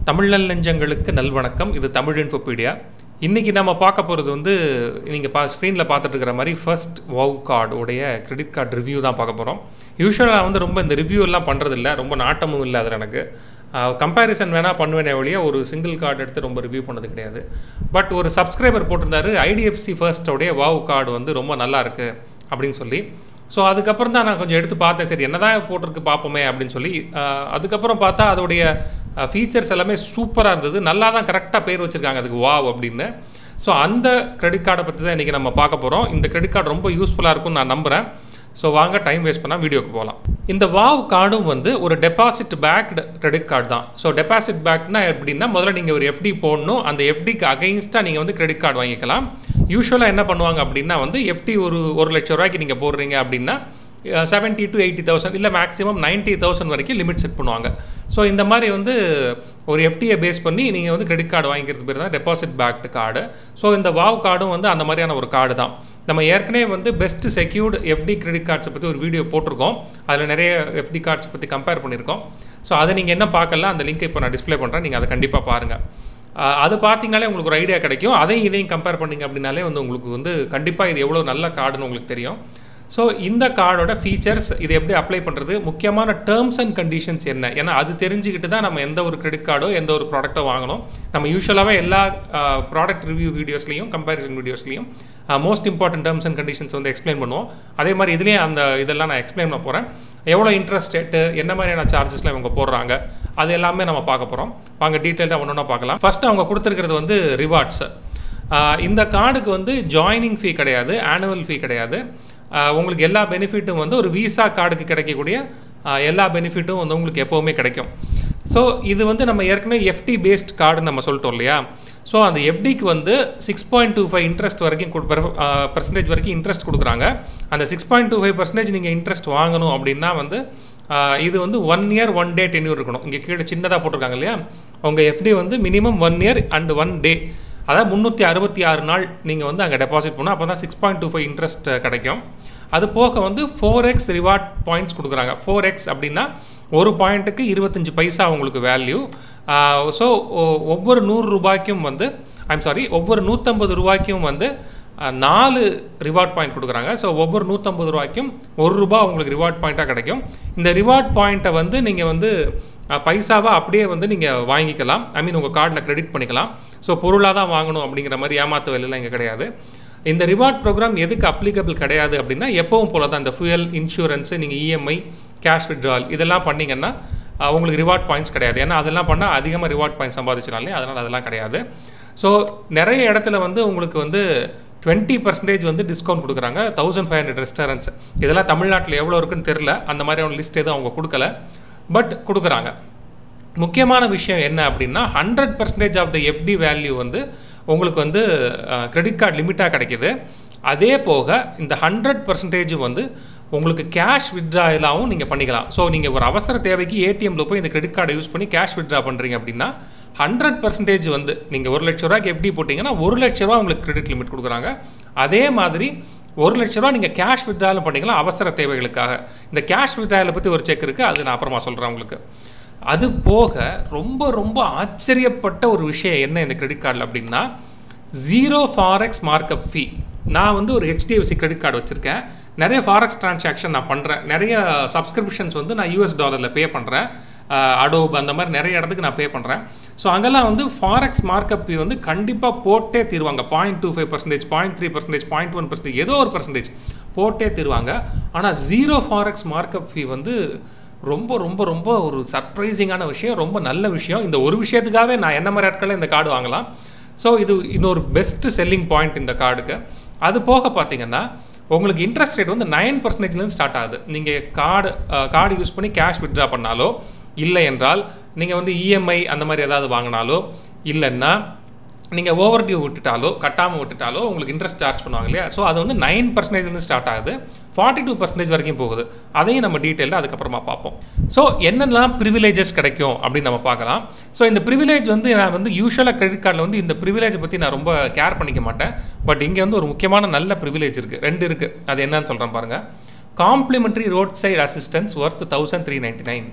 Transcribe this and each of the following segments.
தமிழ் நெஞ்சங்களுக்கு நல்வணக்கம் இது தமிழ் இன்ஃபோபீடியா இன்றைக்கி நம்ம பார்க்க போகிறது வந்து நீங்கள் பா ஸ்க்ரீனில் பார்த்துட்டு இருக்கிற மாதிரி ஃபர்ஸ்ட் வவ் கார்டு உடைய கிரெடிட் கார்டு ரிவ்யூ தான் பார்க்க போகிறோம் யூஸ்வலாக வந்து ரொம்ப இந்த ரிவ்யூ எல்லாம் பண்ணுறதில்ல ரொம்ப நாட்டமும் இல்லை அதில் எனக்கு கம்பேரிசன் வேணால் பண்ணுவேனே ஒழிய ஒரு சிங்கிள் கார்டு எடுத்து ரொம்ப ரிவ்யூ பண்ணது கிடையாது பட் ஒரு சப்ஸ்கிரைபர் போட்டிருந்தாரு ஐடிஎஃப்சி ஃபர்ஸ்டோடைய வாவ் கார்டு வந்து ரொம்ப நல்லா இருக்கு அப்படின்னு சொல்லி ஸோ அதுக்கப்புறம் தான் நான் கொஞ்சம் எடுத்து பார்த்தேன் சரி என்னதான் போட்டிருக்கு பார்ப்போமே அப்படின்னு சொல்லி அஹ், அதுக்கப்புறம் பார்த்தா அதோடைய ஃபீச்சர்ஸ் எல்லாமே சூப்பராக இருந்தது நல்லா தான் கரெக்டாக பேர் வச்சுருக்காங்க அதுக்கு வாவ் அப்படின்னு ஸோ அந்த கிரெடிட் கார்டை பற்றி தான் இன்றைக்கி நம்ம பார்க்க போகிறோம் இந்த கிரெடிட் கார்டு ரொம்ப யூஸ்ஃபுல்லாக இருக்கும்னு நான் நம்புகிறேன் ஸோ வாங்க டைம் வேஸ்ட் பண்ணால் வீடியோக்கு போகலாம் இந்த வாவ் கார்டும் வந்து ஒரு டெபாசிட் பேக்டு கிரெடிட் கார்டு தான் ஸோ டெபாசிட் பேக்னா எப்படின்னா முதல்ல நீங்கள் ஒரு எஃப்டி போடணும் அந்த எஃப்டிக்கு அகைன்ஸ்டாக நீங்கள் வந்து கிரெடிட் கார்டு வாங்கிக்கலாம் யூஸ்வலாக என்ன பண்ணுவாங்க அப்படின்னா வந்து எஃப்டி ஒரு ஒரு லட்ச ரூபாய்க்கு நீங்கள் போடுறீங்க அப்படின்னா செவன்ட்டி டு எயிட்டி தௌசண்ட் இல்லை மேக்ஸிமம் நைன்ட்டி தௌசண்ட் வரைக்கும் லிமிட் செட் பண்ணுவாங்க ஸோ இந்த மாதிரி வந்து ஒரு எஃப்டியை பேஸ் பண்ணி நீங்கள் வந்து கிரெடிட் கார்டு வாங்கிக்கிறது பேர் தான் டெபாசிட் பேக்டு கார்டு ஸோ இந்த வாவ் கார்டும் வந்து அந்த மாதிரியான ஒரு கார்டு தான் நம்ம ஏற்கனவே வந்து பெஸ்ட் செக்யூர்டு எஃப்டி கிரெடிட் கார்ட்ஸை பற்றி ஒரு வீடியோ போட்டிருக்கோம் அதில் நிறைய எஃப்டி கார்ட்ஸ் பற்றி கம்பேர் பண்ணியிருக்கோம் ஸோ அதை நீங்கள் என்ன பார்க்கலாம் அந்த லிங்க் இப்போ நான் டிஸ்ப்ளே பண்ணுறேன் நீங்கள் அதை கண்டிப்பாக பாருங்கள் ஆஹ் அது பார்த்தீங்கனாலே உங்களுக்கு ஒரு ஐடியா கிடைக்கும் அதையும் இதையும் கம்பேர் பண்ணீங்க அப்படின்னாலே வந்து உங்களுக்கு வந்து கண்டிப்பாக இது எவ்வளோ நல்ல கார்டுன்னு உங்களுக்கு தெரியும் ஸோ இந்த கார்டோட ஃபீச்சர்ஸ் இது எப்படி அப்ளை பண்ணுறது முக்கியமான டேர்ம்ஸ் அண்ட் கண்டிஷன்ஸ் என்ன ஏன்னா அது தெரிஞ்சுக்கிட்டு தான் நம்ம எந்த ஒரு கிரெடிட் கார்டோ எந்த ஒரு ப்ராடக்ட்டோ வாங்கணும் நம்ம யூஸ்வலாகவே எல்லா ப்ராடக்ட் ரிவ்யூ வீடியோஸ்லையும் கம்பேரிசன் வீடியோஸ்லையும் most important terms and conditions வந்து எக்ஸ்பிளைன் பண்ணுவோம் அதே மாதிரி இதுலேயும் அந்த இதெல்லாம் நான் எக்ஸ்பிளைன் பண்ண போகிறேன் எவ்வளோ இன்ட்ரெஸ்ட் ரேட்டு என்ன மாதிரியான சார்ஜஸ்லாம் இவங்க போடுறாங்க அது எல்லாமே நம்ம பார்க்க போகிறோம் வாங்க டீட்டெயிலாக ஒன்று ஒன்றா பார்க்கலாம் ஃபஸ்ட்டு அவங்க கொடுத்துருக்கிறது வந்து ரிவார்ட்ஸ் இந்த கார்டுக்கு வந்து ஜாயினிங் ஃபீ கிடையாது ஆனுவல் ஃபீ கிடையாது ஆஹ் உங்களுக்கு எல்லா பெனிஃபிட்டும் வந்து ஒரு விசா கார்டுக்கு கிடைக்கக்கூடிய ஆஹ் எல்லா பெனிஃபிட்டும் வந்து உங்களுக்கு எப்போவுமே கிடைக்கும் ஸோ இது வந்து நம்ம ஏற்கனவே எஃப்டி பேஸ்ட் கார்டு நம்ம சொல்லிட்டோம் இல்லையா ஸோ அந்த எஃப்டிக்கு வந்து six point two five interest வரைக்கும் பர்சன்டேஜ் வரைக்கும் இன்ட்ரெஸ்ட் கொடுக்குறாங்க அந்த six point two five percentage நீங்கள் இன்ட்ரெஸ்ட் வாங்கணும் அப்படின்னா வந்து ஆஹ் இது வந்து one year one day tenure இருக்கணும் இங்கே கீழே சின்னதாக போட்டிருக்காங்க இல்லையா உங்கள் எஃப்டி வந்து minimum one year and one day அதாவது முந்நூற்றி அறுபத்தி ஆறு நாள் நீங்கள் வந்து அங்கே டெபாசிட் பண்ணணும் அப்போ தான் six point two five interest கிடைக்கும் அது போக வந்து ஃபோர் எக்ஸ் ரிவார்ட் பாயிண்ட்ஸ் கொடுக்குறாங்க ஃபோர் எக்ஸ் அப்படின்னா ஒரு பாயிண்ட்டுக்கு இருபத்தஞ்சி பைசா உங்களுக்கு வேல்யூ ஸோ ஒவ்வொரு நூறு ரூபாய்க்கும் வந்து ஐம் சாரி ஒவ்வொரு நூற்றம்பது ரூபாய்க்கும் வந்து அஹ், நாலு ரிவார்ட் பாயிண்ட் கொடுக்குறாங்க ஸோ ஒவ்வொரு நூற்றம்பது ரூபாய்க்கும் ஒரு ரூபா உங்களுக்கு ரிவார்ட் பாயிண்ட்டாக கிடைக்கும் இந்த ரிவார்ட் பாயிண்ட்டை வந்து நீங்கள் வந்து அஹ், பைசாவா அப்படியே வந்து நீங்கள் வாங்கிக்கலாம் ஐ மீன் உங்கள் கார்டில் கிரெடிட் பண்ணிக்கலாம் ஸோ பொருளாக தான் வாங்கணும் அப்படிங்கிற மாதிரி ஏமாத்த வேலையெல்லாம் இங்கே கிடையாது இந்த ரிவார்ட் ப்ரோக்ராம் எதுக்கு அப்ளிகபிள் கிடையாது அப்படின்னா எப்பவும் போல தான் இந்த ஃபியூயல் இன்சூரன்ஸு நீங்கள் இஎம்ஐ கேஷ் விட்ரால் இதெல்லாம் பண்ணிங்கன்னா அஹ், உங்களுக்கு ரிவார்ட் பாயிண்ட்ஸ் கிடையாது ஏன்னா அதெல்லாம் பண்ணால் அதிகமாக ரிவார்ட் பாயிண்ட்ஸ் சம்பாதிச்சினாலே அதனால் அதெல்லாம் கிடையாது ஸோ நிறைய இடத்துல வந்து உங்களுக்கு வந்து டுவெண்ட்டி பர்சன்டேஜ் வந்து டிஸ்கவுண்ட் கொடுக்குறாங்க தௌசண்ட் ஃபைவ் ஹண்ட்ரட் ரெஸ்டாரண்ட்ஸ் இதெல்லாம் தமிழ்நாட்டில் எவ்வளோ இருக்குன்னு தெரில அந்த மாதிரியான லிஸ்ட் எதுவும் அவங்க கொடுக்கல பட் கொடுக்குறாங்க முக்கியமான விஷயம் என்ன அப்படின்னா hundred percentage of the FD value வந்து உங்களுக்கு வந்து கிரெடிட் கார்டு லிமிட்டாக கிடைக்கிது அதே போக இந்த ஹண்ட்ரட் பர்சன்டேஜ் வந்து உங்களுக்கு கேஷ் வித்ட்ராயலாகவும் நீங்கள் பண்ணிக்கலாம் ஸோ நீங்கள் ஒரு அவசர தேவைக்கு ஏடிஎம்மில் போய் இந்த கிரெடிட் கார்டை யூஸ் பண்ணி கேஷ் வித்ட்ரா பண்ணுறீங்க அப்படின்னா ஹண்ட்ரட் பர்சன்டேஜ் வந்து நீங்கள் ஒரு லட்ச ரூபாய்க்கு எப்படி போட்டிங்கன்னா ஒரு லட்ச ரூபா உங்களுக்கு கிரெடிட் லிமிட் கொடுக்குறாங்க அதே மாதிரி ஒரு லட்ச ரூபா நீங்கள் கேஷ் வித்ட்ராலும் பண்ணிக்கலாம் அவசர தேவைகளுக்காக இந்த கேஷ் வித்ட்ராயலை பற்றி ஒரு செக் இருக்குது அது நான் அப்புறமா சொல்கிறேன் உங்களுக்கு அது போக ரொம்ப ரொம்ப ஆச்சரியப்பட்ட ஒரு விஷயம் என்ன இந்த கிரெடிட் கார்டில் அப்படின்னா ஜீரோ ஃபாரெக்ஸ் மார்க்அப் ஃபீ நான் வந்து ஒரு ஹெச்டிஎஃப்சி கிரெடிட் கார்டு வச்சுருக்கேன் நிறைய ஃபாரெக்ஸ் டிரான்சாக்ஷன் நான் பண்ணுறேன் நிறைய சப்ஸ்கிரிப்ஷன்ஸ் வந்து நான் யூஎஸ் டாலரில் பே பண்ணுறேன் அடோப் அந்த மாதிரி நிறைய இடத்துக்கு நான் பே பண்ணுறேன் ஸோ அங்கெல்லாம் வந்து ஃபாரெக்ஸ் மார்க்அப் ஃபீ வந்து கண்டிப்பாக போட்டே தீருவாங்க point two five percentage point three percentage point one percentage ஏதோ ஒரு பர்சன்டேஜ் போட்டே தீருவாங்க ஆனால் ஜீரோ ஃபாரெக்ஸ் மார்க்அப் ஃபீ வந்து ரொம்ப ரொம்ப ரொம்ப ஒரு சர்ப்ரைசிங்கான விஷயம் ரொம்ப நல்ல விஷயம் இந்த ஒரு விஷயத்துக்காகவே நான் என்ன மாதிரி ஆட்களில் இந்த கார்டு வாங்கலாம் ஸோ இது இன்னொரு பெஸ்ட் செல்லிங் பாயிண்ட் இந்த கார்டுக்கு அது போக பார்த்தீங்கன்னா உங்களுக்கு இன்ட்ரெஸ்ட் ரேட் வந்து நைன் பர்சன்டேஜ்லேருந்து ஸ்டார்ட் ஆகுது நீங்கள் கார்டு கார்டு யூஸ் பண்ணி கேஷ் வித்ட்ரா பண்ணாலோ இல்லை என்றால் நீங்கள் வந்து இஎம்ஐ அந்த மாதிரி ஏதாவது வாங்கினாலோ இல்லைன்னா நீங்கள் ஓவர் டியூ விட்டுட்டாலோ கட்டாமல் விட்டுட்டாலோ உங்களுக்கு இன்ட்ரெஸ்ட் சார்ஜ் பண்ணுவாங்க இல்லையா ஸோ அது வந்து நைன் பர்சன்டேஜ்லேருந்து ஸ்டார்ட் ஆகுது ஃபார்ட்டி டூ பர்சன்டேஜ் வரைக்கும் போகுது அதையும் நம்ம டீட்டெயிலாக அதுக்கப்புறமா பார்ப்போம் ஸோ என்னெல்லாம் ப்ரிவிலேஜஸ் கிடைக்கும் அப்படின்னு நம்ம பார்க்கலாம் ஸோ இந்த ப்ரிவிலேஜ் வந்து நான் வந்து யூஸ்வலாக கிரெடிட் கார்டில் வந்து இந்த ப்ரிவிலேஜ் பற்றி நான் ரொம்ப கேர் பண்ணிக்க மாட்டேன் பட் இங்கே வந்து ஒரு முக்கியமான நல்ல ப்ரிவிலேஜ் இருக்குது ரெண்டு இருக்குது அது என்னன்னு சொல்கிறேன் பாருங்கள் complimentary roadside assistance worth thousand three ninety nine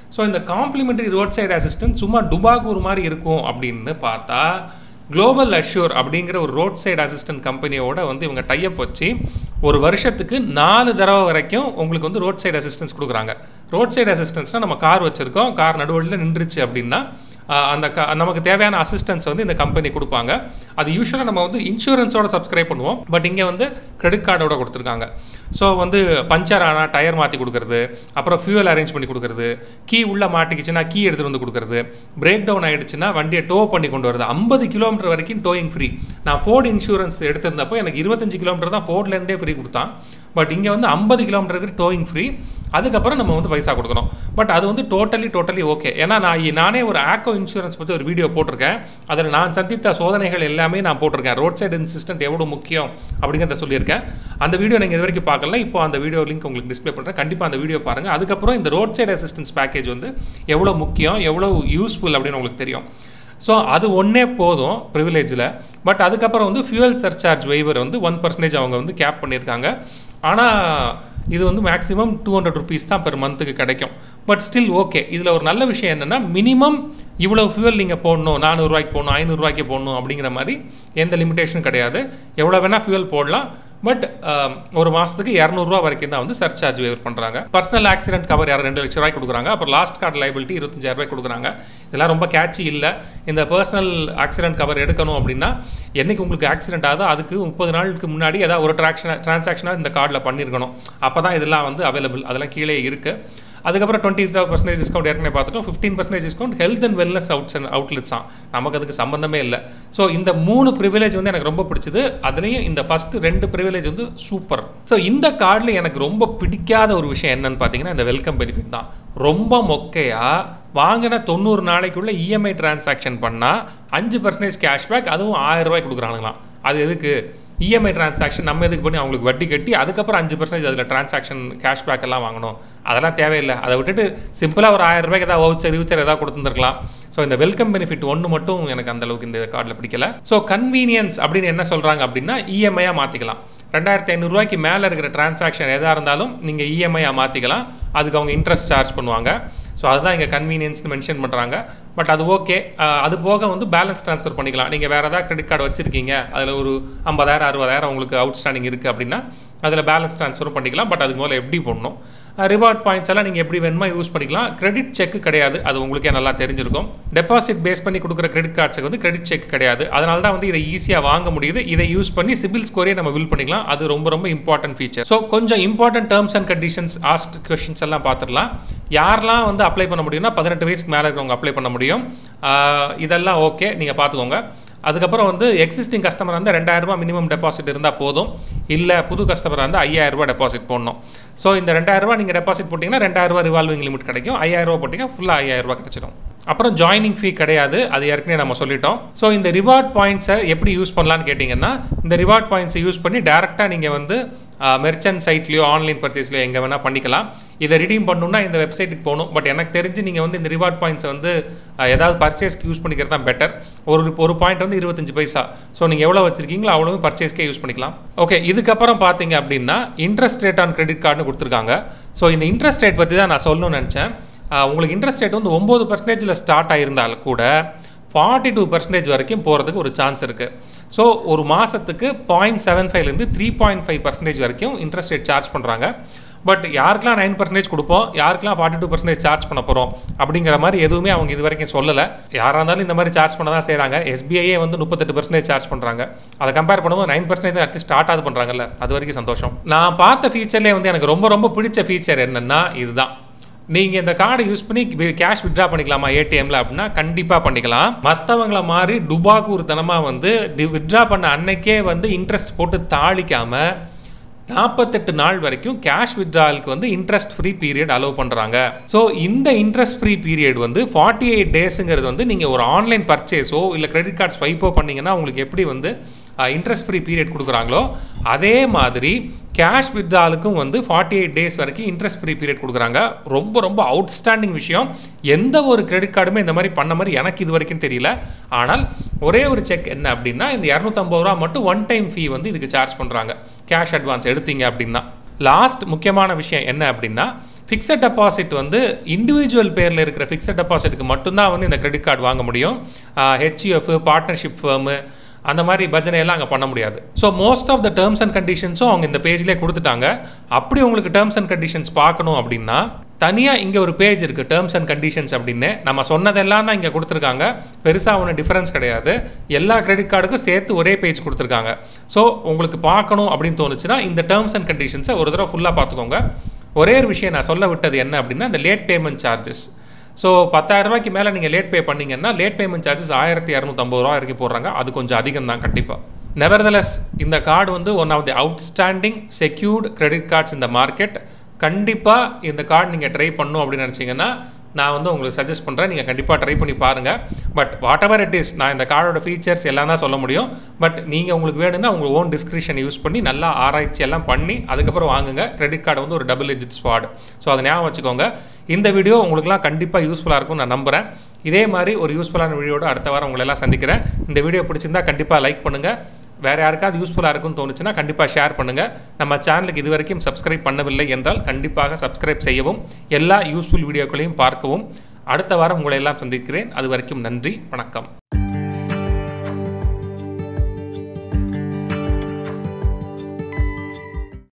so இந்த காம்ப்ளிமெண்டரி ரோட் சைடு அசிஸ்டன்ட் சும்மா டுபாகூர் மாதிரி இருக்கும் அப்படின்னு பார்த்தா குளோபல் அஷ்யூர் அப்படிங்கிற ஒரு ரோட் சைடு அசிஸ்டன்ட் கம்பெனியோட வந்து இவங்க டைப் வச்சு ஒரு வருஷத்துக்கு நாலு தடவை வரைக்கும் உங்களுக்கு வந்து ரோட் சைடு அசிஸ்டன்ஸ் கொடுக்குறாங்க ரோட் சைடு அசிஸ்டன்ஸ்னால் நம்ம கார் வச்சுருக்கோம் கார் நடுவழியில் நின்றுச்சு அப்படின்னா ஆஹ், அந்த க நமக்கு தேவையான அசிஸ்டன்ஸ் வந்து இந்த கம்பெனி கொடுப்பாங்க அது யூஸ்வலாக நம்ம வந்து இன்சூரன்ஸோட சப்ஸ்கிரைப் பண்ணுவோம் பட் இங்கே வந்து கிரெடிட் கார்டோட கொடுத்துருக்காங்க ஸோ வந்து பஞ்சர் ஆனால் டயர் மாற்றி கொடுக்குறது அப்புறம் ஃபியூவல் அரேஞ்ச் பண்ணி கொடுக்குறது கீ உள்ளே மாட்டிக்கிச்சுன்னா கீ எடுத்துகிட்டு வந்து கொடுக்குறது பிரேக் டவுன் ஆகிடுச்சுன்னா வண்டியை டோ பண்ணி கொண்டு வரது ஐம்பது கிலோமீட்டர் வரைக்கும் டோயிங் ஃப்ரீ நான் ஃபோர்டு இன்சூரன்ஸ் எடுத்திருந்தப்போ எனக்கு இருபத்தஞ்சு கிலோமீட்டர் தான் ஃபோர்ட்லேருந்தே ஃப்ரீ கொடுத்தான் பட் இங்கே வந்து ஐம்பது கிலோமீட்டருக்கு டோயிங் ஃப்ரீ அதுக்கப்புறம் நம்ம வந்து பைசா கொடுக்கணும் பட் அது வந்து டோட்டலி டோட்டலி ஓகே ஏன்னா நான் இ- நானே ஒரு ஆக்கோ இன்சூரன்ஸ் பற்றி ஒரு வீடியோ போட்டிருக்கேன் அதில் நான் சந்தித்த சோதனைகள் எல்லாமே நான் போட்டிருக்கேன் ரோட் சைடு இன்சிஸ்டன்ட் எவ்வளோ முக்கியம் அப்படிங்கிறத சொல்லியிருக்கேன் அந்த வீடியோ நீங்கள் இது வரைக்கும் பார்க்கல இப்போ அந்த வீடியோ லிங்க் உங்களுக்கு டிஸ்ப்ளே பண்ணுறேன் கண்டிப்பாக அந்த வீடியோ பாருங்கள் அதுக்கப்புறம் இந்த ரோட் சைடு அசிஸ்டன்ஸ் பேக்கேஜ் வந்து எவ்வளோ முக்கியம் எவ்வளோ யூஸ்ஃபுல் அப்படின்னு உங்களுக்கு தெரியும் ஸோ அது ஒன்றே போதும் ப்ரிவிலேஜில் பட் அதுக்கப்புறம் வந்து ஃபியூயல் சர்சார்ஜ் வைவர் வந்து ஒன் பர்சன்டேஜ் அவங்க வந்து கேப் பண்ணியிருக்காங்க ஆனால் இது வந்து மேக்ஸிமம் டூ ஹண்ட்ரட் ருபீஸ் தான் பெர் மந்த்துக்கு கிடைக்கும் பட் ஸ்டில் ஓகே இதில் ஒரு நல்ல விஷயம் என்னென்னா மினிமம் இவ்வளோ ஃபியூவல் நீங்கள் போடணும் நானூறுரூவாய்க்கு போடணும் ஐநூறுரூவாய்க்கு போடணும் அப்படிங்கிற மாதிரி எந்த லிமிடேஷனும் கிடையாது எவ்வளோ வேணால் ஃபியூவல் போடலாம் பட் ஒரு மாதத்துக்கு இரநூறுவா வரைக்கும் தான் வந்து சர்சார்ஜ் வேவர் பண்ணுறாங்க பர்சனல் ஆக்சிடென்ட் கவர் யாரும் ரெண்டு லட்ச ரூபாய் கொடுக்குறாங்க அப்புறம் லாஸ்ட் கார்டு லைபிலிட்டி இருபத்தஞ்சாயிரம் ரூபாய் கொடுக்குறாங்க இதெல்லாம் ரொம்ப கேட்சி இல்லை இந்த பர்சனல் ஆக்சிடென்ட் கவர் எடுக்கணும் அப்படின்னா என்னைக்கு உங்களுக்கு ஆக்சிடென்ட் ஆகுதோ அதுக்கு முப்பது நாளுக்கு முன்னாடி ஏதாவது ஒரு ட்ராக்ஷன் ட்ரான்சாக்ஷனாக இந்த கார்டில் பண்ணியிருக்கணும் அப்போ தான் இதெல்லாம் வந்து அவைலபிள் அதெல்லாம் கீழே இருக்குது அதுக்கப்புறம் டுவெண்ட்டி பர்சன்டேஜ் டிஸ்கவுண்ட் ஏற்கனவே பார்த்துட்டோம் fifteen percentage discount health and wellness outs and outlets தான் நமக்கு அதுக்கு சம்மந்தமே இல்லை ஸோ இந்த மூணு ப்ரிவிலேஜ் வந்து எனக்கு ரொம்ப பிடிச்சது அதுலேயும் இந்த ஃபர்ஸ்ட் ரெண்டு ப்ரிவிலேஜ் வந்து சூப்பர் ஸோ இந்த கார்டில் எனக்கு ரொம்ப பிடிக்காத ஒரு விஷயம் என்னன்னு பார்த்தீங்கன்னா இந்த வெல்கம் பெனிஃபிட் தான் ரொம்ப மொக்கையாக வாங்கின தொண்ணூறு நாளைக்குள்ள இஎம்ஐ டிரான்சாக்ஷன் பண்ணால் அஞ்சு பர்சன்டேஜ் கேஷ்பேக் அதுவும் ஆயிரம் ரூபாய் கொடுக்குறானுங்களாம் அது எதுக்கு இஎம்ஐ டிரான்சாக்ஷன் நம்ம எதுக்கு பண்ணி அவங்களுக்கு வட்டி கட்டி அதுக்கப்புறம் அஞ்சு பர்சன்டேஜ் அதில் டிரான்சாக்ஷன் கேஷ்பேக் எல்லாம் வாங்கணும் அதெல்லாம் தேவையில்லை அதை விட்டுட்டு சிம்பிளாக ஒரு ஆயிரம் ரூபாய்க்கு ஏதாவது வவுச்சர் யூச்சர் ஏதாவது கொடுத்துருக்கலாம் ஸோ இந்த வெல்கம் பெனிஃபிட் ஒன்று மட்டும் எனக்கு அந்த அளவுக்கு இந்த கார்டில் பிடிக்கல ஸோ கன்வீனியன்ஸ் அப்படின்னு என்ன சொல்கிறாங்க அப்படின்னா இஎம்ஐயாக மாற்றிக்கலாம் ரெண்டாயிரத்தி ஐநூறுரூவாய்க்கு மேலே இருக்கிற டிரான்சாக்ஷன் எதாக இருந்தாலும் நீங்கள் இஎம்ஐயாக மாற்றிக்கலாம் அதுக்கு அவங்க இன்ட்ரெஸ்ட் சார்ஜ் பண்ணுவாங்க ஸோ அதுதான் இங்கே கன்வீனியன்ஸ்னு மென்ஷன் பண்ணுறாங்க பட் அது ஓகே அது போக வந்து பேலன்ஸ் ட்ரான்ஸ்ஃபர் பண்ணிக்கலாம் நீங்கள் வேறு ஏதாவது கிரெடிட் கார்டு வச்சுருக்கீங்க அதில் ஒரு ஐம்பதாயிரம் அறுபதாயிரம் உங்களுக்கு அவுட் ஸ்டாண்டிங் இருக்குது அப்படின்னா அதில் பேலன்ஸ் ட்ரான்ஸ்ஃபரும் பண்ணிக்கலாம் பட் அதுக்கு முதல்ல எஃப்டி போடணும் ரிவார்ட் பாயிண்ட்ஸ் எல்லாம் நீங்கள் எப்படி வேணுமா யூஸ் பண்ணிக்கலாம் கிரெடிட் செக் கிடையாது அது உங்களுக்கே நல்லா தெரிஞ்சிருக்கும் டெபாசிட் பேஸ் பண்ணி கொடுக்குற கிரெடிட் கார்ட்ஸுக்கு வந்து கிரெடிட் செக் கிடையாது அதனால தான் வந்து இதை ஈஸியாக வாங்க முடியுது இதை யூஸ் பண்ணி சிபில் ஸ்கோரே நம்ம பில் பண்ணிக்கலாம் அது ரொம்ப ரொம்ப இம்பார்ட்டன்ட் ஃபீச்சர் ஸோ கொஞ்சம் important terms and conditions asked questions எல்லாம் பார்த்துடலாம் யாரெல்லாம் வந்து அப்ளை பண்ண முடியும்னா பதினெட்டு வயசுக்கு மேலே இருக்கிறவங்க அப்ளை பண்ண முடியும் ஆஹ் இதெல்லாம் ஓகே நீங்கள் பார்த்துக்கோங்க அதுக்கப்புறம் வந்து எக்ஸிஸ்டிங் கஸ்டமர் வந்து ரெண்டாயிரரூபா மினிமம் டெபாசிட் இருந்தால் போதும் இல்லை புது கஸ்டமர் வந்து ஐயாயிரரூபா டெபாசிட் போடணும் ஸோ இந்த ரெண்டாயிரரூபா நீங்கள் டெபாசிட் போட்டிங்கன்னா ரெண்டாயிரரூபா ரிவால்விங் லிமிட் கிடைக்கும் ஐயாயிரரூபா போட்டிங்கன்னா ஃபுல்லாக ஐயாயிரரூபா கிடைச்சிடும் அப்புறம் ஜாயினிங் ஃபீ கிடையாது அது ஏற்கனவே நம்ம சொல்லிட்டோம் ஸோ இந்த ரிவார்ட் பாயிண்ட்ஸை எப்படி யூஸ் பண்ணலான்னு கேட்டிங்கன்னா இந்த ரிவார்ட் பாயிண்ட்ஸை யூஸ் பண்ணி டேரெக்டாக நீங்கள் வந்து மெர்ச்சன்ட் சைட்லையோ ஆன்லைன் பர்ச்சேஸ்லையோ எங்கே வேணால் பண்ணிக்கலாம் இதை ரிடீம் பண்ணணும்னா இந்த வெப்சைட்டுக்கு போகணும் பட் எனக்கு தெரிஞ்சு நீங்கள் வந்து இந்த ரிவார்ட் பாயிண்ட்ஸை வந்து அஹ், ஏதாவது பர்ச்சேஸ்க்கு யூஸ் பண்ணிக்கிறது தான் பெட்டர் ஒரு ஒரு பாயிண்ட் வந்து இருபத்தஞ்சு பைசா ஸோ நீங்கள் எவ்வளோ வச்சிருக்கீங்களோ அவ்வளோ பர்ச்சேஸ்க்கே யூஸ் பண்ணிக்கலாம் ஓகே இதுக்கப்புறம் பார்த்தீங்க அப்படின்னா இன்ட்ரெஸ்ட் ரேட் ஆன் கிரெடிட் கார்டுன்னு கொடுத்துருக்காங்க ஸோ இந்த இன்ட்ரெஸ்ட் ரேட் பற்றி தான் நான் சொல்லணும்னு நினச்சேன் ஆஹ் உங்களுக்கு இன்ட்ரெஸ்ட் ரேட் வந்து ஒம்பது பர்சன்டேஜில் ஸ்டார்ட் ஆகியிருந்தால் கூட ஃபார்ட்டி டூ பர்சன்டேஜ் வரைக்கும் போகிறதுக்கு ஒரு சான்ஸ் இருக்குது ஸோ ஒரு மாதத்துக்கு பாயிண்ட் செவன் ஃபைவ்லேருந்து த்ரீ பாயிண்ட் ஃபைவ் பர்சன்டேஜ் வரைக்கும் இன்ட்ரெஸ்ட் ரேட் சார்ஜ் பண்ணுறாங்க பட் யாருக்கெல்லாம் நைன் பர்சன்டேஜ் கொடுப்போம் யாருக்கெல்லாம் ஃபார்ட்டி டூ பர்சன்டேஜ் சார்ஜ் பண்ண போகிறோம் அப்படிங்கிற மாதிரி எதுவுமே அவங்க இது வரைக்கும் சொல்லலை யாராக இருந்தாலும் இந்த மாதிரி சார்ஜ் பண்ண தான் செய்கிறாங்க எஸ்பிஐயே வந்து முப்பத்தெட்டு பர்சன்டேஜ் சார்ஜ் பண்ணுறாங்க அதை கம்பேர் பண்ணும்போது நைன் பர்சன்டேஜ் அட்லீஸ்ட் ஸ்டார்ட் ஆகுது பண்ணுறாங்கல்ல அது வரைக்கும் சந்தோஷம் நான் பார்த்த ஃபீச்சர்லேயே வந்து எனக்கு ரொம்ப ரொம்ப பிடிச்ச ஃபீச்சர் என்னென்னா இதுதான் நீங்கள் இந்த கார்டை யூஸ் பண்ணி கேஷ் வித்ட்ரா பண்ணிக்கலாமா ஏடிஎம்ல அப்படின்னா கண்டிப்பாக பண்ணிக்கலாம் மற்றவங்கள மாதிரி டுபாக்கூர் தனமாக வந்து வித்ட்ரா பண்ண அன்னைக்கே வந்து இன்ட்ரெஸ்ட் போட்டு தாளிக்காமல் நாற்பத்தெட்டு நாள் வரைக்கும் கேஷ் வித்ட்ராலுக்கு வந்து இன்ட்ரெஸ்ட் ஃப்ரீ பீரியட் அலோவ் பண்ணுறாங்க ஸோ இந்த இன்ட்ரெஸ்ட் ஃப்ரீ பீரியட் வந்து ஃபார்ட்டி எயிட் டேஸுங்கிறது வந்து நீங்கள் ஒரு ஆன்லைன் பர்ச்சேஸோ இல்லை கிரெடிட் கார்டு ஸ்வைப்போ பண்ணீங்கன்னா உங்களுக்கு எப்படி வந்து இன்ட்ரெஸ்ட் ஃப்ரீ பீரியட் கொடுக்குறாங்களோ அதே மாதிரி கேஷ் வித்ட்ராலுக்கும் வந்து ஃபார்ட்டி எயிட் டேஸ் வரைக்கும் இன்ட்ரெஸ்ட் ஃப்ரீ பீரியட் கொடுக்குறாங்க ரொம்ப ரொம்ப அவுட்ஸ்டாண்டிங் விஷயம் எந்த ஒரு கிரெடிட் கார்டுமே இந்த மாதிரி பண்ண மாதிரி எனக்கு இது வரைக்கும் தெரியல ஆனால் ஒரே ஒரு செக் என்ன அப்படின்னா இந்த இரநூத்தம்பது ரூபா மட்டும் ஒன் டைம் ஃபீ வந்து இதுக்கு சார்ஜ் பண்ணுறாங்க கேஷ் அட்வான்ஸ் எடுத்தீங்க அப்படின்னா லாஸ்ட் முக்கியமான விஷயம் என்ன அப்படின்னா ஃபிக்ஸட் டெபாசிட் வந்து இண்டிவிஜுவல் பேரில் இருக்கிற ஃபிக்ஸட் டெபாசிட்டுக்கு மட்டும்தான் வந்து இந்த கிரெடிட் கார்டு வாங்க முடியும் ஹெச்யூஎஃப் பார்ட்னர்ஷிப் ஃபேர்மு அந்த மாதிரி பஜனையெல்லாம் அங்கே பண்ண முடியாது so most of the terms and கண்டிஷன்ஸும் அவங்க இந்த பேஜ்லேயே கொடுத்துட்டாங்க அப்படி உங்களுக்கு டேர்ம்ஸ் அண்ட் கண்டிஷன்ஸ் பார்க்கணும் அப்படின்னா தனியாக இங்கே ஒரு பேஜ் இருக்குது டேர்ம்ஸ் அண்ட் கண்டிஷன்ஸ் அப்படின்னு நம்ம சொன்னதெல்லாம் தான் இங்கே கொடுத்துருக்காங்க பெருசாக ஒன்றும் டிஃப்ரென்ஸ் கிடையாது எல்லா கிரெடிட் கார்டுக்கும் சேர்த்து ஒரே பேஜ் கொடுத்துருக்காங்க ஸோ உங்களுக்கு பார்க்கணும் அப்படின்னு தோணுச்சுன்னா இந்த டேர்ம்ஸ் அண்ட் கண்டிஷன்ஸை ஒரு தடவை ஃபுல்லாக பார்த்துக்கோங்க ஒரே ஒரு விஷயம் நான் சொல்ல விட்டது என்ன அப்படின்னா இந்த லேட் பேமெண்ட் சார்ஜஸ் ஸோ பத்தாயிரரூபாய்க்கு மேலே நீங்கள் லேட் பே பண்ணீங்கன்னா லேட் பேமெண்ட் சார்ஜஸ் ஆயிரத்தி இரநூத்தம்பது ரூபா வரைக்கும் போடுறாங்க அது கொஞ்சம் அதிகம் தான் கண்டிப்பாக நெவர்தலஸ் இந்த கார்டு வந்து one of the outstanding secured credit cards இந்த மார்க்கெட் கண்டிப்பாக இந்த கார்டு நீங்கள் ட்ரை பண்ணணும் அப்படின்னு நினச்சிங்கன்னா நான் வந்து உங்களுக்கு சஜஸ்ட் பண்ணுறேன் நீங்கள் கண்டிப்பாக ட்ரை பண்ணி பாருங்கள் but whatever it is நான் இந்த கார்டோட ஃபீச்சர்ஸ் எல்லாம் தான் சொல்ல முடியும் பட் நீங்கள் உங்களுக்கு வேணும்னா உங்கள் ஓன் டிஸ்கிரிப்ஷன் யூஸ் பண்ணி நல்லா ஆராய்ச்சி எல்லாம் பண்ணி அதுக்கப்புறம் வாங்குங்க கிரெடிட் கார்டு வந்து ஒரு டபுள் எஜிட் ஸ்வாட் ஸோ அதை ஞாபகம் வச்சுக்கோங்க இந்த வீடியோ உங்களுக்குலாம் கண்டிப்பாக யூஸ்ஃபுல்லாக இருக்கும் நான் நம்புகிறேன் இதே மாதிரி ஒரு யூஸ்ஃபுல்லான வீடியோட அடுத்த வாரம் உங்களை எல்லாம் சந்திக்கிறேன் இந்த வீடியோ பிடிச்சிருந்தா கண்டிப்பாக லைக் பண்ணுங்கள் வேறு யாருக்காவது யூஸ்ஃபுல்லாக இருக்கும்னு தோணுச்சுன்னா கண்டிப்பாக ஷேர் பண்ணுங்கள் நம்ம சேனலுக்கு இது வரைக்கும் சப்ஸ்கிரைப் பண்ணவில்லை என்றால் கண்டிப்பாக சப்ஸ்கிரைப் செய்யவும் எல்லா யூஸ்ஃபுல் வீடியோக்களையும் பார்க்கவும் அடுத்த வாரம் உங்களை எல்லாம் சந்திக்கிறேன் அது வரைக்கும் நன்றி வணக்கம்